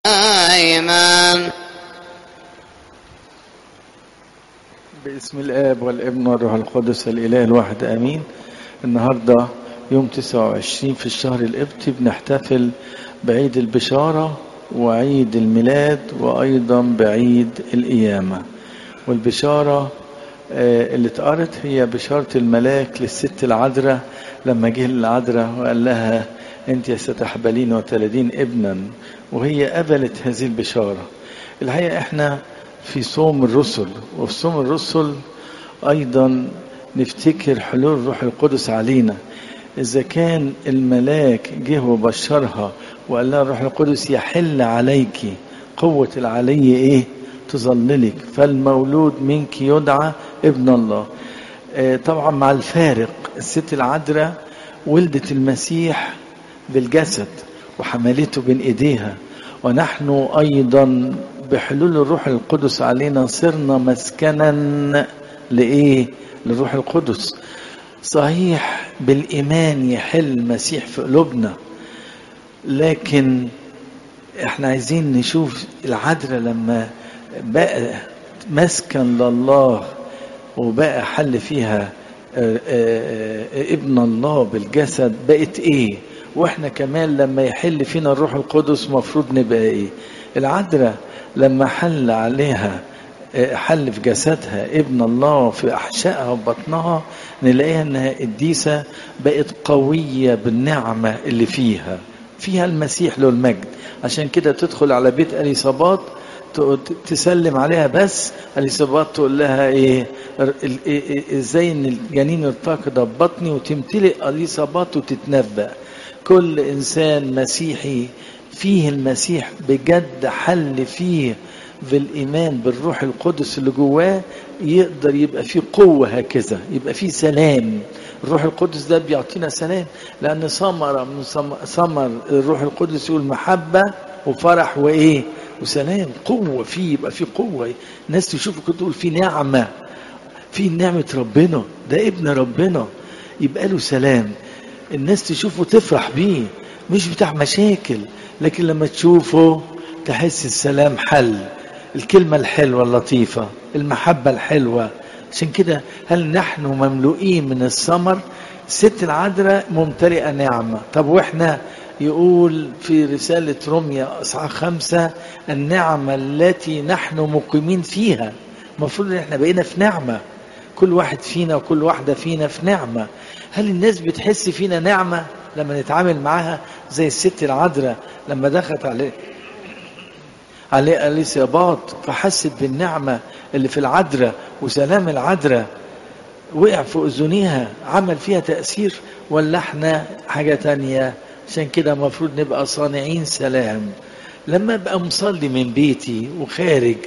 دائما باسم الآب والابن والروح القدس الإله الواحد آمين النهاردة يوم 29 في الشهر القبطي بنحتفل بعيد البشارة وعيد الميلاد وأيضا بعيد القيامة والبشارة آه، اللي اتقرت هي بشارة الملاك للست العذراء لما جه للعذراء وقال لها انت ستحبلين وتلدين ابنا وهي قبلت هذه البشارة الحقيقة احنا في صوم الرسل وفي صوم الرسل ايضا نفتكر حلول الروح القدس علينا اذا كان الملاك جه وبشرها وقال لها الروح القدس يحل عليك قوة العلي ايه تظللك فالمولود منك يدعى ابن الله آه، طبعا مع الفارق الست العذراء ولدت المسيح بالجسد وحملته بين ايديها ونحن ايضا بحلول الروح القدس علينا صرنا مسكنا لايه للروح القدس صحيح بالايمان يحل المسيح في قلوبنا لكن احنا عايزين نشوف العذراء لما بقى مسكن لله وبقى حل فيها آه، آه، آه، ابن الله بالجسد بقت ايه واحنا كمان لما يحل فينا الروح القدس مفروض نبقى ايه العذراء لما حل عليها آه، حل في جسدها ابن الله في احشائها وبطنها نلاقيها انها قديسه بقت قويه بالنعمه اللي فيها فيها المسيح له المجد عشان كده تدخل على بيت اليصابات تقول- تسلم عليها بس اليصابات تقول لها ايه ال- ال- إيه- ازاي ان الجنين ارتقد ببطني وتمتلئ اليصابات وتتنبأ كل انسان مسيحي فيه المسيح بجد حل فيه بالايمان بالروح القدس اللي جواه يقدر يبقى فيه قوه هكذا يبقى فيه سلام الروح القدس ده بيعطينا سلام لان ثمره من ثم- ثمر الروح القدس يقول محبه وفرح وايه وسلام قوه فيه يبقى فيه قوه الناس تشوفه كده تقول فيه نعمه في نعمة ربنا ده ابن ربنا يبقى له سلام الناس تشوفه تفرح بيه مش بتاع مشاكل لكن لما تشوفه تحس السلام حل الكلمة الحلوة اللطيفة المحبة الحلوة عشان كده هل نحن مملوئين من الثمر الست العذراء ممتلئة نعمة طب واحنا يقول في رسالة روميا أصحاح خمسة النعمة التي نحن مقيمين فيها المفروض ان احنا بقينا في نعمة كل واحد فينا وكل واحدة فينا في نعمة هل الناس بتحس فينا نعمة لما نتعامل معاها زي الست العذراء لما دخلت عليه عليه اليسابات فحست بالنعمة اللي في العذراء وسلام العذراء وقع في أذنيها عمل فيها تأثير ولا احنا حاجة تانية عشان كده المفروض نبقى صانعين سلام لما ابقى مصلي من بيتي وخارج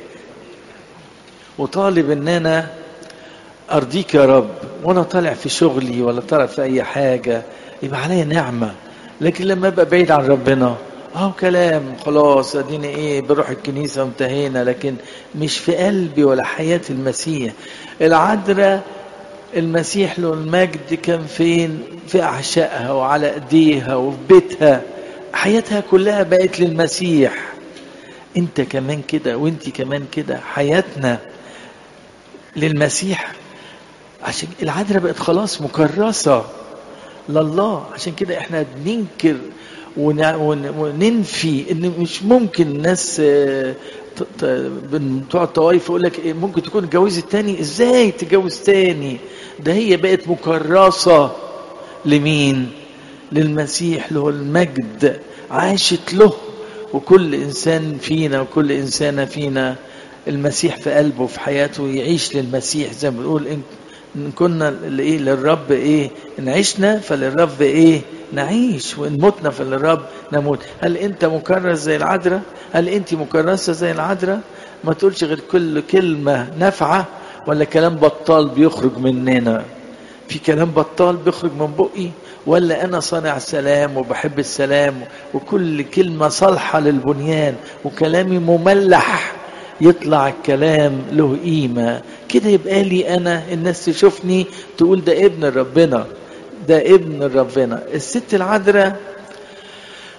وطالب ان انا ارضيك يا رب وانا طالع في شغلي ولا طالع في اي حاجه يبقى عليا نعمه لكن لما ابقى بعيد عن ربنا اهو كلام خلاص اديني ايه بروح الكنيسه وانتهينا لكن مش في قلبي ولا حياه المسيح العذراء المسيح له المجد كان فين في احشائها وعلى ايديها وفي بيتها حياتها كلها بقت للمسيح انت كمان كده وانت كمان كده حياتنا للمسيح عشان العذراء بقت خلاص مكرسة لله عشان كده احنا بننكر ون- ون- وننفي ان مش ممكن الناس آه، ت- ت- بن- بتوع الطوائف يقول لك إيه، ممكن تكون اتجوزت تاني ازاي تتجوز تاني ده هي بقت مكرسة لمين للمسيح له المجد عاشت له وكل انسان فينا وكل انسانه فينا المسيح في قلبه في حياته يعيش للمسيح زي ما بنقول ان إن كنا لايه للرب ايه ان عشنا فللرب ايه نعيش وان متنا فللرب نموت هل انت مكرس زي العذراء هل انت مكرسه زي العذراء ما تقولش غير كل كلمه نافعه ولا كلام بطال بيخرج مننا في كلام بطال بيخرج من بقي ولا انا صانع سلام وبحب السلام وكل كلمه صالحه للبنيان وكلامي مملح يطلع الكلام له قيمه كده يبقى لي انا الناس تشوفني تقول ده ابن ربنا ده ابن ربنا الست العذراء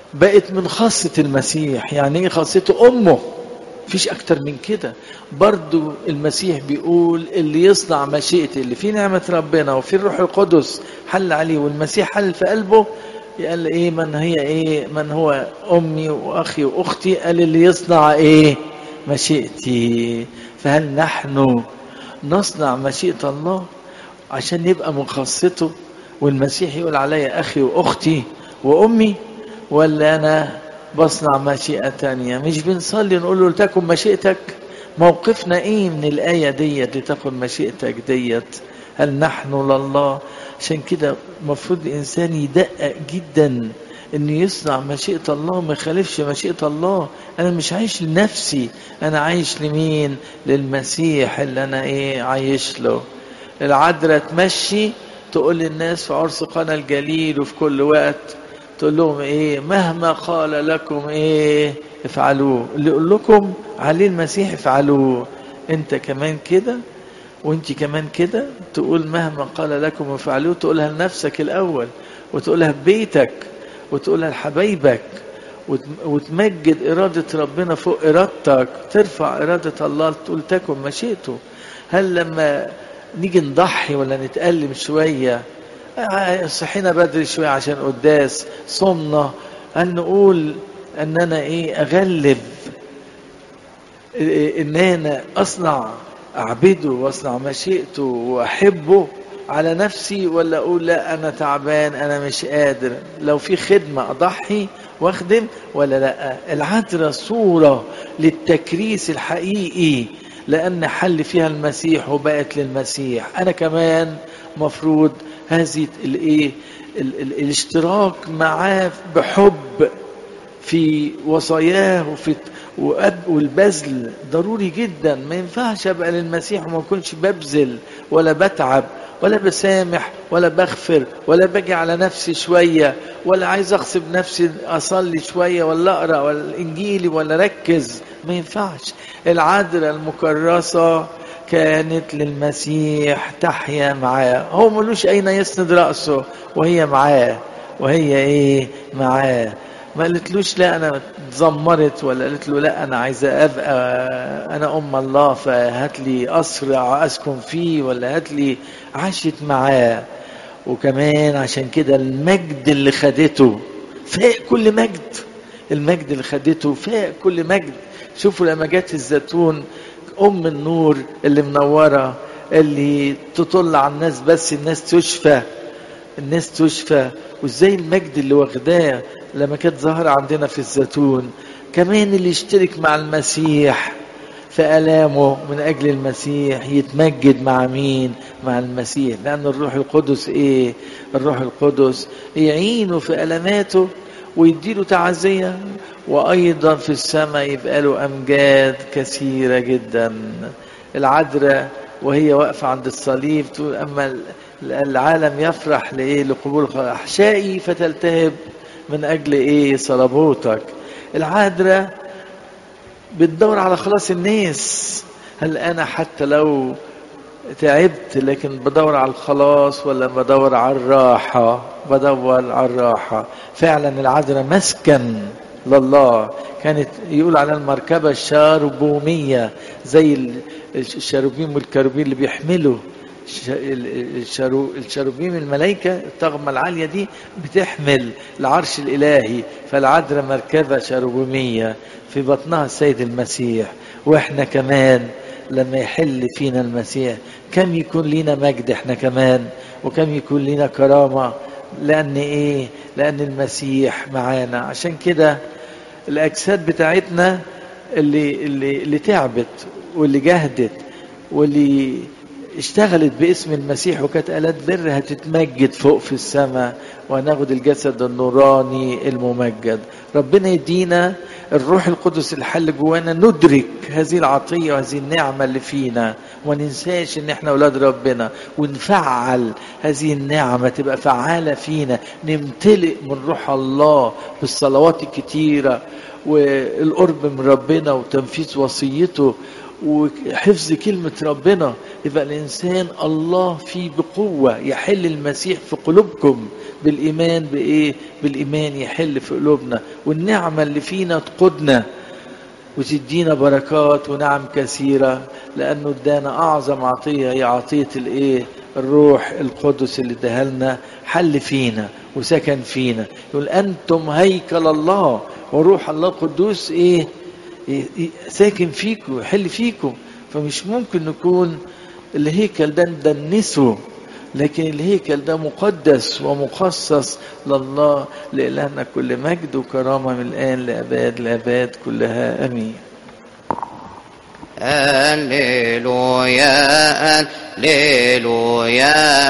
بقت من خاصة المسيح يعني ايه خاصته امه فيش اكتر من كده برضو المسيح بيقول اللي يصنع مشيئتي اللي فيه نعمة ربنا وفي الروح القدس حل عليه والمسيح حل في قلبه قال ايه من هي ايه من هو امي واخي واختي قال اللي يصنع ايه مشيئتي فهل نحن نصنع مشيئة الله عشان يبقى من خاصته والمسيح يقول عليا اخي واختي وامي ولا انا بصنع مشيئة تانية مش بنصلي نقول له لتكن مشيئتك موقفنا ايه من الآية ديت لتكن مشيئتك ديت هل نحن لله عشان كده المفروض الإنسان يدقق جدا انه يصنع مشيئة الله وما يخالفش مشيئة الله انا مش عايش لنفسي انا عايش لمين للمسيح اللي انا ايه عايش له العذراء تمشي تقول للناس في عرس قنا الجليل وفي كل وقت تقول لهم ايه مهما قال لكم ايه افعلوه اللي يقول لكم عليه المسيح افعلوه انت كمان كده وانت كمان كده تقول مهما قال لكم افعلوه تقولها لنفسك الاول وتقولها ببيتك وتقولها لحبايبك وتمجد إرادة ربنا فوق إرادتك ترفع إرادة الله تقول تكن مشيئته هل لما نيجي نضحي ولا نتألم شوية صحينا بدري شوية عشان قداس صمنا هل نقول ان انا ايه اغلب ان انا اصنع اعبده واصنع مشيئته واحبه على نفسي ولا اقول لا انا تعبان انا مش قادر لو في خدمة اضحي واخدم ولا لا العذراء صورة للتكريس الحقيقي لان حل فيها المسيح وبقت للمسيح انا كمان مفروض هذه الايه الاشتراك معاه بحب في وصاياه وفي والبذل ضروري جدا ما ينفعش ابقى للمسيح وما اكونش ببذل ولا بتعب ولا بسامح ولا بغفر ولا باجي على نفسي شويه ولا عايز اغصب نفسي اصلي شويه ولا اقرا ولا الانجيلي ولا ركز ما ينفعش العذراء المكرسه كانت للمسيح تحيا معاه هو ملوش اين يسند راسه وهي معاه وهي ايه معاه ما قالتلوش لا انا اتذمرت ولا قالت له لا انا عايزه ابقى انا ام الله فهات لي قصر اسكن فيه ولا هات لي عاشت معاه وكمان عشان كده المجد اللي خدته فاق كل مجد المجد اللي خدته فاق كل مجد شوفوا لما جت الزيتون ام النور اللي منوره اللي تطل على الناس بس الناس تشفى الناس تشفى وازاي المجد اللي واخداه لما كانت ظاهرة عندنا في الزيتون كمان اللي يشترك مع المسيح في ألامه من أجل المسيح يتمجد مع مين مع المسيح لأن الروح القدس إيه الروح القدس يعينه في ألماته ويديله تعزية وأيضا في السماء يبقى له أمجاد كثيرة جدا العذراء وهي واقفة عند الصليب تقول أما العالم يفرح لإيه لقبول أحشائي فتلتهب من أجل إيه صلبوتك العذراء بتدور على خلاص الناس هل أنا حتى لو تعبت لكن بدور على الخلاص ولا بدور على الراحة بدور على الراحة فعلا العذراء مسكن لله كانت يقول على المركبة الشاربومية زي الشاروبيم والكروبين اللي بيحملوا الشاروبيم الملائكة الطغمة العالية دي بتحمل العرش الإلهي فالعذراء مركبة شاروبيمية في بطنها السيد المسيح واحنا كمان لما يحل فينا المسيح كم يكون لنا مجد احنا كمان وكم يكون لنا كرامة لأن ايه لأن المسيح معانا عشان كده الأجساد بتاعتنا اللي, اللي, اللي تعبت واللي جهدت واللي اشتغلت باسم المسيح وكانت آلات بر هتتمجد فوق في السماء وهناخد الجسد النوراني الممجد ربنا يدينا الروح القدس الحل جوانا ندرك هذه العطية وهذه النعمة اللي فينا وما ننساش ان احنا اولاد ربنا ونفعل هذه النعمة تبقى فعالة فينا نمتلئ من روح الله بالصلوات الكتيرة والقرب من ربنا وتنفيذ وصيته وحفظ كلمة ربنا يبقى الإنسان الله فيه بقوة يحل المسيح في قلوبكم بالإيمان بإيه بالإيمان يحل في قلوبنا والنعمة اللي فينا تقودنا وتدينا بركات ونعم كثيرة لأنه ادانا أعظم عطية هي عطية الإيه الروح القدس اللي اداها لنا حل فينا وسكن فينا يقول أنتم هيكل الله وروح الله القدوس إيه ساكن فيكم يحل فيكم فمش ممكن نكون الهيكل ده ندنسه لكن الهيكل ده مقدس ومخصص لله لإلهنا كل مجد وكرامة من الآن لأباد لأباد كلها أمين هللويا هللويا